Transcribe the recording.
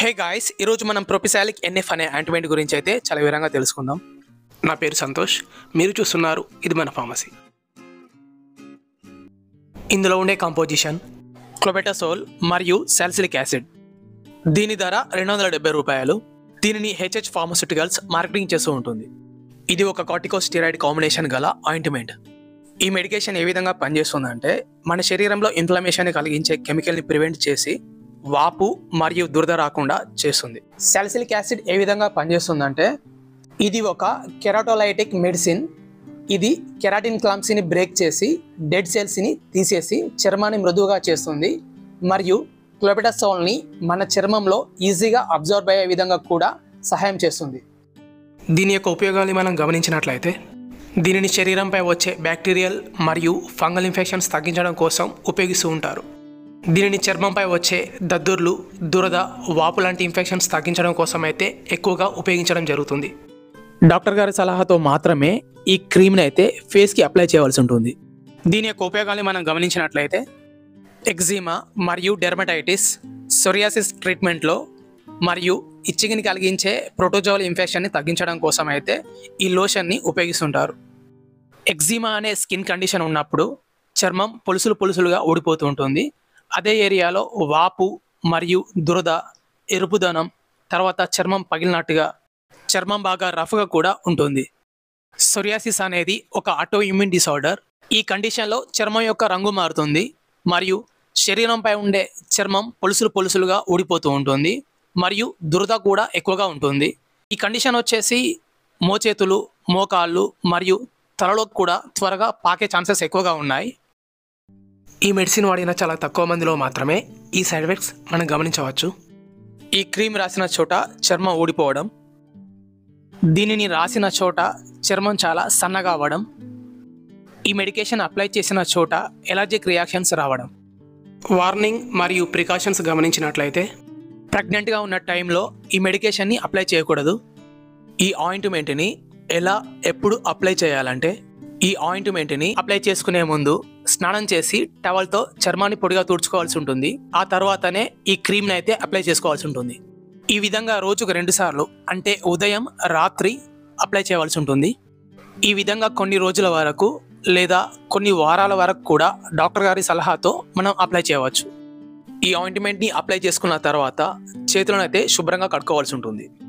hey guys ఈరోజు మనం ప్రొపిసాలిక్ NF అనే యాంటిమెంట్ గురించి అయితే చాలా వివరంగా తెలుసుకుందాం నా పేరు సంతోష్ మీరు చూస్తున్నారు ఇది మన ఫార్మసీ ఇందులో ఉండే కంపోజిషన్ క్లోబెటాసోల్ మరియు సాల్సిలిక్ యాసిడ్ దీని ధర రెండు వందల డెబ్బై రూపాయలు దీనిని హెచ్హెచ్ ఫార్మస్యూటికల్స్ మార్కెటింగ్ చేస్తూ ఉంటుంది ఇది ఒక కార్టికోస్టిరాయిడ్ కాంబినేషన్ గల ఆయింట్మెంట్ ఈ మెడికేషన్ ఏ విధంగా పనిచేస్తుందంటే మన శరీరంలో ఇన్ఫ్లమేషన్ కలిగించే కెమికల్ని ప్రివెంట్ చేసి వాపు మరియు దురద రాకుండా చేస్తుంది సాల్సిలిక్ యాసిడ్ ఏ విధంగా పనిచేస్తుందంటే ఇది ఒక కెరాటోలైటిక్ మెడిసిన్ ఇది కెరాటిన్ క్లాంప్స్ని బ్రేక్ చేసి డెడ్ సెల్స్ని తీసేసి చర్మాన్ని మృదువుగా చేస్తుంది మరియు క్లోబెటాసోల్ని మన చర్మంలో ఈజీగా అబ్జర్వ్ అయ్యే విధంగా కూడా సహాయం చేస్తుంది దీని యొక్క ఉపయోగాలు మనం గమనించినట్లయితే దీనిని శరీరంపై వచ్చే బ్యాక్టీరియల్ మరియు ఫంగల్ ఇన్ఫెక్షన్స్ తగ్గించడం కోసం ఉపయోగిస్తూ ఉంటారు దీనిని చర్మంపై వచ్చే దద్దుర్లు దురద వాపు లాంటి ఇన్ఫెక్షన్స్ తగ్గించడం కోసం అయితే ఎక్కువగా ఉపయోగించడం జరుగుతుంది డాక్టర్ గారి సలహాతో మాత్రమే ఈ క్రీమ్ని అయితే ఫేస్కి అప్లై చేయవలసి ఉంటుంది దీని యొక్క ఉపయోగాన్ని మనం గమనించినట్లయితే ఎగ్జిమా మరియు డెర్మటైటిస్ సొరియాసిస్ ట్రీట్మెంట్లో మరియు ఇచ్చిగిని కలిగించే ప్రోటోజోల్ ఇన్ఫెక్షన్ని తగ్గించడం కోసం అయితే ఈ లోషన్ని ఉపయోగిస్తుంటారు ఎగ్జిమా అనే స్కిన్ కండిషన్ ఉన్నప్పుడు చర్మం పొలుసులు పొలుసులుగా ఊడిపోతూ ఉంటుంది అదే ఏరియాలో వాపు మరియు దురద ఎరుపుదనం తర్వాత చర్మం పగిలినట్టుగా చర్మం బాగా రఫ్గా కూడా ఉంటుంది సొరియాసిస్ అనేది ఒక ఆటో ఇమ్యూన్ డిసార్డర్ ఈ కండిషన్లో చర్మం యొక్క రంగు మారుతుంది మరియు శరీరంపై ఉండే చర్మం పొలుసులు పొలుసులుగా ఊడిపోతూ ఉంటుంది మరియు దురద కూడా ఎక్కువగా ఉంటుంది ఈ కండిషన్ వచ్చేసి మోచేతులు మోకాళ్ళు మరియు తలలో కూడా త్వరగా పాకే ఛాన్సెస్ ఎక్కువగా ఉన్నాయి ఈ మెడిసిన్ వాడిన చాలా తక్కువ మందిలో మాత్రమే ఈ సైడ్ ఎఫెక్ట్స్ మనం గమనించవచ్చు ఈ క్రీమ్ రాసిన చోట చర్మం ఊడిపోవడం దీనిని రాసిన చోట చర్మం చాలా సన్నగా అవ్వడం ఈ మెడికేషన్ అప్లై చేసిన చోట ఎలర్జిక్ రియాక్షన్స్ రావడం వార్నింగ్ మరియు ప్రికాషన్స్ గమనించినట్లయితే ప్రెగ్నెంట్గా ఉన్న టైంలో ఈ మెడికేషన్ని అప్లై చేయకూడదు ఈ ఆయింట్మెంట్ని ఎలా ఎప్పుడు అప్లై చేయాలంటే ఈ ఆయింట్మెంట్ని అప్లై చేసుకునే ముందు స్నానం చేసి టవల్తో చర్మాన్ని పొడిగా తుడుచుకోవాల్సి ఉంటుంది ఆ తర్వాతనే ఈ క్రీమ్ని అయితే అప్లై చేసుకోవాల్సి ఉంటుంది ఈ విధంగా రోజుకు రెండు సార్లు అంటే ఉదయం రాత్రి అప్లై చేయవలసి ఉంటుంది ఈ విధంగా కొన్ని రోజుల వరకు లేదా కొన్ని వారాల వరకు కూడా డాక్టర్ గారి సలహాతో మనం అప్లై చేయవచ్చు ఈ ఆయింట్మెంట్ని అప్లై చేసుకున్న తర్వాత చేతులను అయితే శుభ్రంగా కడుక్కోవాల్సి ఉంటుంది